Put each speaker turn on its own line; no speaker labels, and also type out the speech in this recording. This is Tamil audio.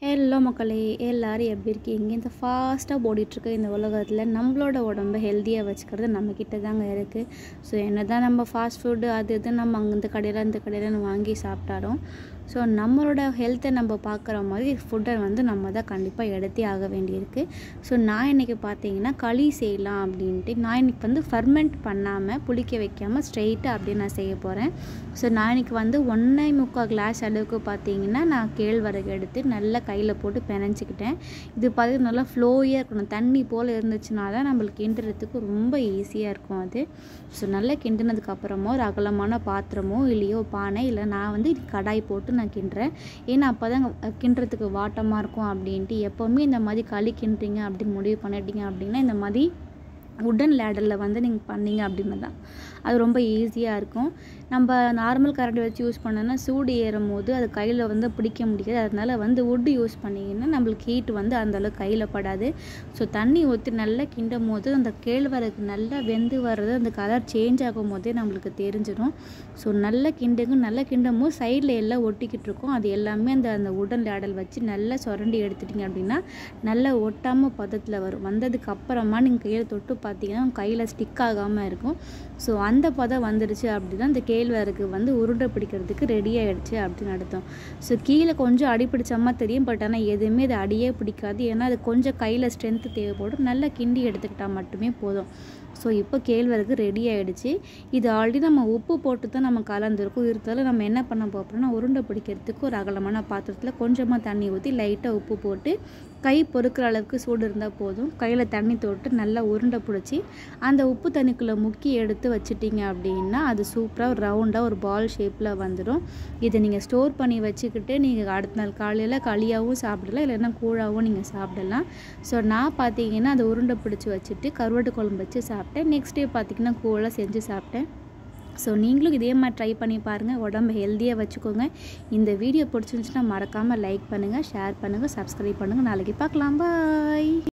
ஹலோ மக்களே எல்லோரும் எப்படி இருக்கீங்க இந்த ஃபாஸ்ட்டாக ஓடிட்டுருக்க இந்த உலகத்தில் நம்மளோட உடம்ப ஹெல்த்தியாக வச்சுக்கிறது நம்மக்கிட்ட தாங்க இருக்குது ஸோ என்ன தான் நம்ம ஃபாஸ்ட் ஃபுட்டு அது இது நம்ம அங்கே இந்த கடையில் இந்த கடையில் வாங்கி சாப்பிட்டாலும் ஸோ நம்மளோட ஹெல்த்தை நம்ம பார்க்குற மாதிரி ஃபுட்டை வந்து நம்ம தான் கண்டிப்பாக எடுத்தே ஆக வேண்டியிருக்கு ஸோ நான் இன்றைக்கி பார்த்தீங்கன்னா களி செய்யலாம் அப்படின்ட்டு நான் இன்றைக்கி வந்து ஃபர்மெண்ட் பண்ணாமல் புளிக்க வைக்காமல் ஸ்ட்ரெயிட்டாக அப்படியே நான் செய்ய போகிறேன் ஸோ நான் இன்றைக்கி வந்து ஒன்றே முக்கால் கிளாஸ் அளவுக்கு பார்த்தீங்கன்னா நான் கேழ்வரகு எடுத்து நல்லா கையில் போட்டு பிணைஞ்சிக்கிட்டேன் இது பார்த்தீங்கன்னா நல்லா ஃப்ளோயாக இருக்கணும் தண்ணி போல் இருந்துச்சுனா தான் நம்மளுக்கு கிண்டுறதுக்கு ரொம்ப ஈஸியாக இருக்கும் அது ஸோ நல்லா கிண்டினதுக்கப்புறமா ஒரு அகலமான பாத்திரமோ இல்லையோ பானை இல்லை நான் வந்து கடாய் போட்டு நான் கிண்டுறேன் ஏன்னா அப்போ தான் கிண்டுறதுக்கு வாட்டமாக இருக்கும் அப்படின்ட்டு எப்போவுமே இந்த மாதிரி களி கிண்டுறீங்க அப்படின்னு முடிவு பண்ணிட்டீங்க அப்படின்னா இந்த மாதிரி உடன் லேடரில் வந்து நீங்கள் பண்ணீங்க அப்படின்னு தான் அது ரொம்ப ஈஸியாக இருக்கும் நம்ம நார்மல் கரண்ட் வச்சு யூஸ் பண்ணோன்னா சூடு ஏறும் போது அது கையில் வந்து பிடிக்க முடியாது அதனால் வந்து உட்டு யூஸ் பண்ணிங்கன்னா நம்மளுக்கு ஹீட் வந்து அந்தளவுக்கு கையில் படாது ஸோ தண்ணி ஊற்றி நல்லா கிண்டும் போது அந்த கேழ்வரகு நல்லா வெந்து வர்றது அந்த கலர் சேஞ்ச் ஆகும் போதே நம்மளுக்கு தெரிஞ்சிடும் ஸோ நல்லா கிண்டுங்க நல்லா கிண்டும் போது சைடில் எல்லாம் ஒட்டிக்கிட்டு இருக்கும் அது எல்லாமே அந்த அந்த உடன் லேடல் வச்சு நல்லா சுரண்டி எடுத்துட்டிங்க அப்படின்னா நல்லா ஒட்டாமல் பதத்தில் வரும் வந்ததுக்கு அப்புறமா நீங்கள் கையில் தொட்டு பார்த்தீங்கன்னா கையில் ஸ்டிக் ஆகாமல் இருக்கும் ஸோ அந்த பதம் வந்துடுச்சு அப்படின்னா இந்த கேழ்வரகு வந்து உருண்டை பிடிக்கிறதுக்கு ரெடி ஆகிடுச்சு அப்படின்னு அர்த்தம் ஸோ கீழே கொஞ்சம் அடி பிடிச்சமா தெரியும் பட் ஆனால் எதுவுமே அது அடியே பிடிக்காது ஏன்னா அது கொஞ்சம் கையில் ஸ்ட்ரென்த்து தேவைப்படும் நல்லா கிண்டி எடுத்துக்கிட்டால் மட்டுமே போதும் ஸோ இப்போ கேழ்வரகு ரெடி ஆகிடுச்சு இது ஆல்ரெடி நம்ம உப்பு போட்டு தான் நம்ம கலந்துருக்கோம் இருந்தாலும் நம்ம என்ன பண்ண போகிறோம்னா உருண்டை பிடிக்கிறதுக்கு ஒரு அகலமான பாத்திரத்தில் கொஞ்சமாக தண்ணி ஊற்றி லைட்டாக உப்பு போட்டு கை பொறுக்கிற அளவுக்கு சூடு இருந்தால் போதும் கையில் தண்ணி தொட்டு நல்லா உருண்டை பிடிச்சி அந்த உப்பு தண்ணிக்குள்ளே முக்கி எடுத்து வச்சிட்டிங்க அப்படின்னா அது சூப்பராக ரவுண்டாக ஒரு பால் ஷேப்பில் வந்துடும் இதை நீங்கள் ஸ்டோர் பண்ணி வச்சுக்கிட்டு நீங்கள் அடுத்த நாள் காலையில் களியாகவும் சாப்பிடலாம் இல்லைன்னா கூழாகவும் நீங்கள் சாப்பிடலாம் ஸோ நான் பார்த்தீங்கன்னா அதை உருண்டை பிடிச்சி வச்சுட்டு கருவாட்டு குழம்பு வச்சு சாப்பிட்டேன் நெக்ஸ்ட் டே பார்த்தீங்கன்னா கூழாக செஞ்சு சாப்பிட்டேன் ஸோ நீங்களும் இதே மாதிரி ட்ரை பண்ணி பாருங்கள் உடம்பு ஹெல்த்தியாக வச்சுக்கோங்க இந்த வீடியோ பிடிச்சிருந்துச்சுன்னா மறக்காமல் லைக் பண்ணுங்கள் ஷேர் பண்ணுங்கள் சப்ஸ்கிரைப் பண்ணுங்கள் நாளைக்கு பார்க்கலாம் பாய்